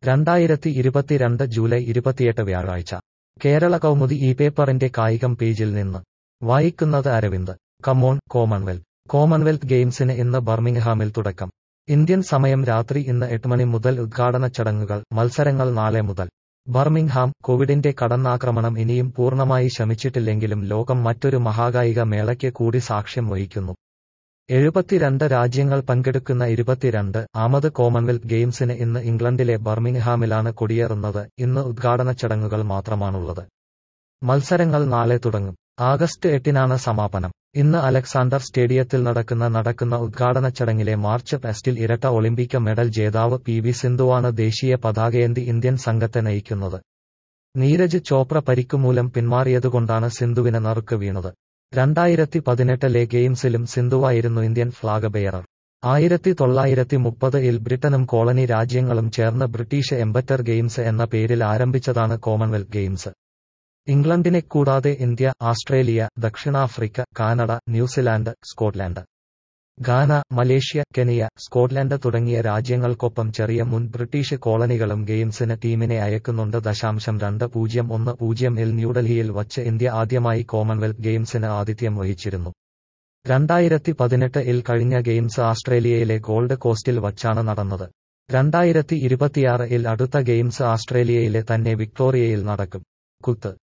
രണ്ടായിരത്തി ഇരുപത്തിരണ്ട് ജൂലൈ ഇരുപത്തിയെട്ട് വ്യാഴാഴ്ച കേരള കൗമുദി ഈ പേപ്പറിന്റെ കായികം പേജിൽ നിന്ന് വായിക്കുന്നത് അരവിന്ദ് കമോൺ കോമൺവെൽത്ത് കോമൺവെൽത്ത് ഗെയിംസിന് ഇന്ന് ബർമിംഗ്ഹാമിൽ തുടക്കം ഇന്ത്യൻ സമയം രാത്രി ഇന്ന് എട്ട് മണി മുതൽ ഉദ്ഘാടന ചടങ്ങുകൾ മത്സരങ്ങൾ നാളെ മുതൽ ബർമിംഗ്ഹാം കോവിഡിന്റെ കടന്നാക്രമണം ഇനിയും പൂർണ്ണമായി ശമിച്ചിട്ടില്ലെങ്കിലും ലോകം മറ്റൊരു മഹാകായിക മേളയ്ക്ക് കൂടി സാക്ഷ്യം വഹിക്കുന്നു എഴുപത്തിരണ്ട് രാജ്യങ്ങൾ പങ്കെടുക്കുന്ന ഇരുപത്തിരണ്ട് ആമത് കോമൺവെൽത്ത് ഗെയിംസിന് ഇന്ന് ഇംഗ്ലണ്ടിലെ ബർമിംഗ്ഹാമിലാണ് കൊടിയേറുന്നത് ഇന്ന് ഉദ്ഘാടന ചടങ്ങുകൾ മാത്രമാണുള്ളത് മത്സരങ്ങൾ നാളെ തുടങ്ങും ആഗസ്റ്റ് എട്ടിനാണ് സമാപനം ഇന്ന് അലക്സാണ്ടർ സ്റ്റേഡിയത്തിൽ നടക്കുന്ന നടക്കുന്ന ഉദ്ഘാടന ചടങ്ങിലെ മാർച്ച് ടെസ്റ്റിൽ ഇരട്ട ഒളിമ്പിക് മെഡൽ ജേതാവ് പി വി സിന്ധുവാണ് ദേശീയ പതാകയേന്തി ഇന്ത്യൻ സംഘത്തെ നയിക്കുന്നത് നീരജ് ചോപ്ര പരിക്കുമൂലം പിന്മാറിയതുകൊണ്ടാണ് സിന്ധുവിന് നറുക്ക് വീണത് രണ്ടായിരത്തി പതിനെട്ടിലെ ഗെയിംസിലും സിന്ധുവായിരുന്നു ഇന്ത്യൻ ഫ്ളാഗ് ബെയറർ ആയിരത്തി തൊള്ളായിരത്തി മുപ്പതിൽ ബ്രിട്ടനും കോളനി രാജ്യങ്ങളും ചേർന്ന് ബ്രിട്ടീഷ് എംബറ്റർ ഗെയിംസ് എന്ന പേരിൽ ആരംഭിച്ചതാണ് കോമൺവെൽത്ത് ഗെയിംസ് ഇംഗ്ലണ്ടിനെ കൂടാതെ ഇന്ത്യ ഓസ്ട്രേലിയ ദക്ഷിണാഫ്രിക്ക Canada New Zealand Scotland Ghana Malaysia Kenya Scotland തുടങ്ങിയ രാജ്യങ്ങൾക്കൊപ്പം ചെറിയ മുൻ ബ്രിട്ടീഷ് കോളനികളും ഗെയിംസിന് ടീമിനെ അയക്കുന്നുണ്ട് ദശാംശം രണ്ട് പൂജ്യം ഒന്ന് പൂജ്യം ഇൽ ന്യൂഡൽഹിയിൽ വച്ച് ഇന്ത്യ ആദ്യമായി കോമൺവെൽത്ത് ഗെയിംസിന് ആതിഥ്യം വഹിച്ചിരുന്നു രണ്ടായിരത്തി പതിനെട്ട് ഇൽ കഴിഞ്ഞ ഗെയിംസ് ഓസ്ട്രേലിയയിലെ ഗോൾഡ് കോസ്റ്റിൽ വച്ചാണ് നടന്നത് രണ്ടായിരത്തി ഇരുപത്തിയാറ് ഇൽ അടുത്ത ഗെയിംസ് ഓസ്ട്രേലിയയിലെ തന്നെ വിക്ടോറിയയിൽ നടക്കും കുത്ത്